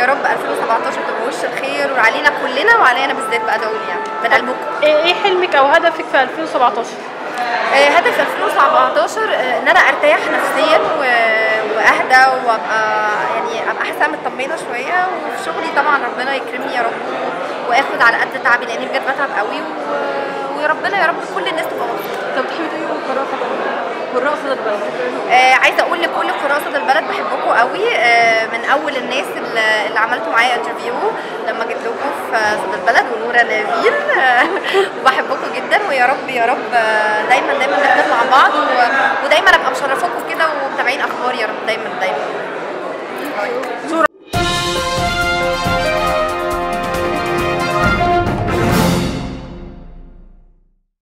يا رب 2017 تبقى وش الخير وعلينا كلنا وعلينا بالذات بقى دعوني يعني من قلبكم ايه إيه حلمك او هدفك في 2017 آه، هدف 2017 آه، ان انا ارتاح نفسيا و- واهدى وابقى يعني ابقى حاسه مطمنه شويه وفي شغلي طبعا ربنا يكرمني يا رب واخد على قد تعبي لاني بجد بتعب قوي و- وربنا يا رب كل الناس تبقى مبسوطه طب بتحبي تقولي قراءة قراء صدى البلد آه عايزه اقول لكل قراصه البلد بحبكم قوي آه من اول الناس اللي, اللي عملتوا معايا انترفيو لما جيت لكم في صدى البلد ونورا نبيل آه وبحبكم جدا ويا رب يا رب آه، دايما دايما نفضل مع بعض و- ودايما ابقى مشرفاكم كده ومتابعين اخبار يا رب دايما دايما